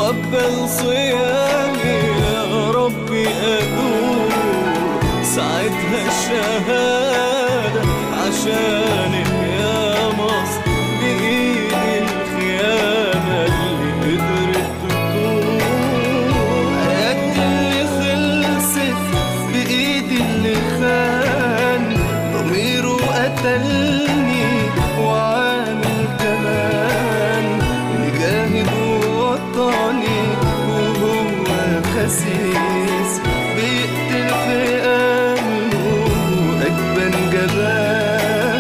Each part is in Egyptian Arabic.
وقبل صيامي يا ربي أدوم ساعتها الشهادة عشانك يا مصر بإيدي الخيانة اللي قدرت تكون حياتي اللي خلصت بإيدي اللي خان ضميره قتلني وعامل كمان مجاهد وطني وهو خسيس بيقتل في أمله أجبن جبان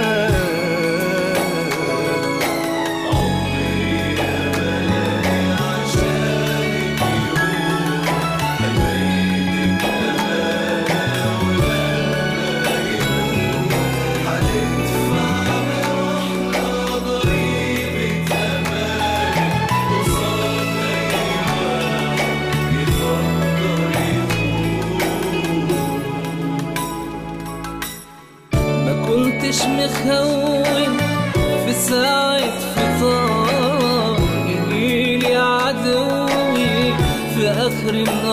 ما كنتش مخون في ساعة فطار يجيلي عدوي في آخر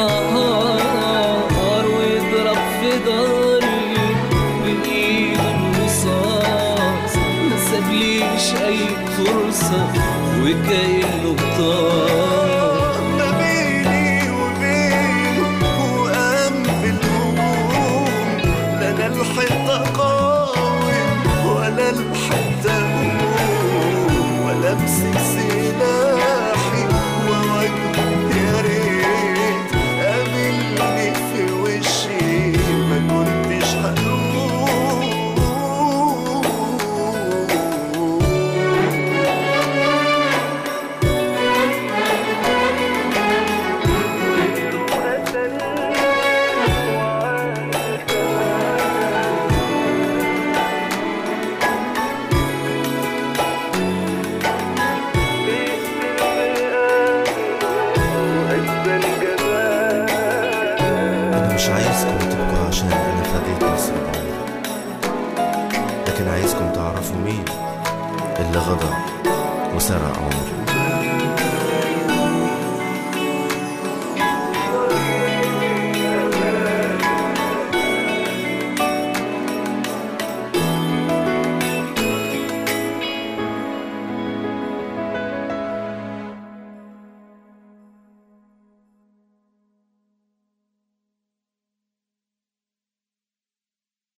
النهار ويضرب في ضهري بإيد الرصاص ما سابليش أي فرصة وكأنه طار ما بيني وبينه وقام بالهجوم لا انا لحقت اقاوم ولا لحقت اقوم ولا امسك سلاحي واواجهه يا ريت قابلني في وشي ما كنتش هلوم أنا مش عايزكم تبكوا عشان أنا فديت مصر بعمري لكن عايزكم تعرفوا مين اللي غدر وسرق عمري